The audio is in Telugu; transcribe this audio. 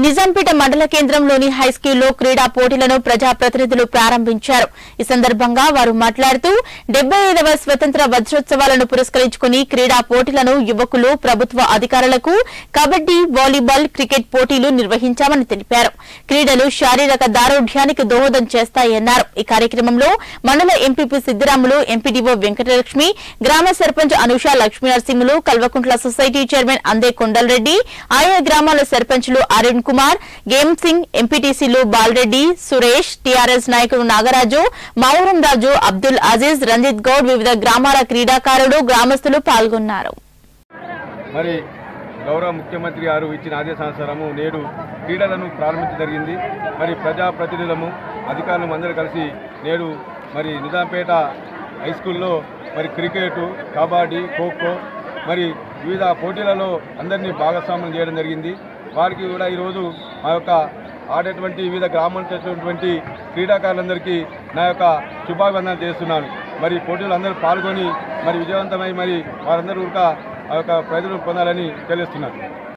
నిజాంపేట మండల కేంద్రంలోని హైస్కూల్లో క్రీడా పోటీలను ప్రజాప్రతినిధులు ప్రారంభించారు ఈ సందర్భంగా వారు మాట్లాడుతూ డెబ్బై ఐదవ స్వతంత్ర వజ్రోత్సవాలను పురస్కరించుకుని క్రీడా పోటీలను యువకులు ప్రభుత్వ అధికారులకు కబడ్డీ వాలీబాల్ క్రికెట్ పోటీలు నిర్వహించామని తెలిపారు క్రీడలు శారీరక దారోఢ్యానికి దోహదం చేస్తాయన్నారు ఈ కార్యక్రమంలో మండల ఎంపీపీ సిద్దిరాములు ఎంపీడీఓ వెంకటలక్ష్మి గ్రామ సర్పంచ్ అనుష లక్ష్మీనరసింహులు కల్వకుంట్ల సొసైటీ చైర్మన్ అందే కొండలరెడ్డి ఆయా గ్రామాల సర్పంచులు అరుణ్ కుమార్ గేమ్ సింగ్ ఎంపీటీసీలు బాలరెడ్డి సురేష్ టీఆర్ఎస్ నాయకుడు నాగరాజు మావురం రాజు అబ్దుల్ అజీజ్ రంజిత్ గౌడ్ వివిధ గ్రామాల క్రీడాకారులు గ్రామస్తులు పాల్గొన్నారు మరి గౌరవ ముఖ్యమంత్రి గారు ఇచ్చిన ఆదేశానుసారము నేడు క్రీడలను ప్రారంభించడం జరిగింది మరి ప్రజాప్రతినిధులము అధికారులు అందరూ కలిసి నేడు మరి నిజాంపేట హై స్కూల్లో మరి క్రికెట్ కబడ్డీ ఖోఖో మరి వివిధ పోటీలలో అందరినీ భాగస్వామ్యం చేయడం జరిగింది వారికి కూడా ఈరోజు మా యొక్క ఆడేటువంటి వివిధ గ్రామాల చేసినటువంటి క్రీడాకారులందరికీ నా యొక్క శుభాభివందనలు చేస్తున్నాను మరి పోటీలు అందరూ పాల్గొని మరి విజయవంతమై మరి వారందరూ కూడా ఆ యొక్క ప్రజలు పొందాలని తెలియజేస్తున్నాను